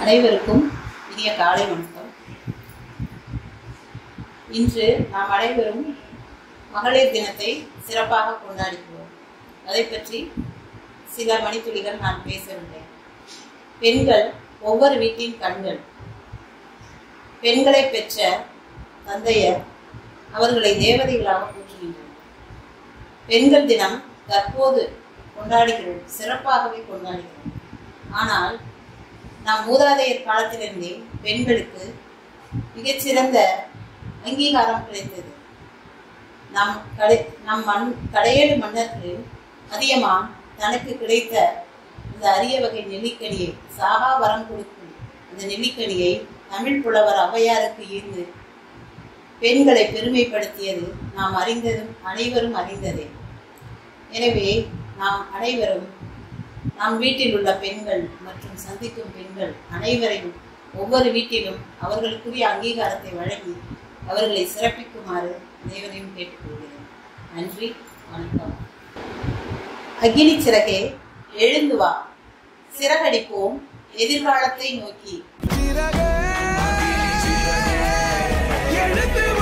அனைவருக்கும் இனிய காலை வணக்கம் இன்று நாம் அனைவரும் மகளிர் தினத்தை சிறப்பாக கொண்டாடுகிறோம் அதை பற்றி சில மணித்துளிகள் நான் பேசவில்லை பெண்கள் ஒவ்வொரு வீட்டின் கண்கள் பெண்களை பெற்ற தந்தையர் அவர்களை தேவதைகளாக போற்றுகின்றனர் பெண்கள் தினம் தற்போது கொண்டாடுகிறோம் சிறப்பாகவே கொண்டாடுகிறோம் ஆனால் நம் மூதாதையர் காலத்திலிருந்தே பெண்களுக்கு மிகச்சிறந்த அங்கீகாரம் கிடைத்தது நம் கடை நம் மண் கடையேழு மன்னர்கள் அதியமான் தனக்கு கிடைத்த இந்த அரிய வகை நெல்லிக்கனியை சாகா வரம் கொடுக்கும் அந்த நெல்லிக்கனியை தமிழ் புலவர் ஔவையாருக்கு ஈர்ந்து பெண்களை பெருமைப்படுத்தியது நாம் அறிந்ததும் அனைவரும் அறிந்ததே எனவே நாம் அனைவரும் நம் வீட்டில் உள்ள பெண்கள் மற்றும் சந்திக்கும் பெண்கள் அனைவரையும் ஒவ்வொரு வீட்டிலும் அவர்களுக்குரிய அங்கீகாரத்தை வழங்கி அவர்களை சிறப்பிக்குமாறு அனைவரையும் கேட்டுக்கொள்கிறேன் நன்றி வணக்கம் அக்னி சிறகே எழுந்து வா சிறகடிப்போம் எதிர்காலத்தை நோக்கி சிறகே எழுந்து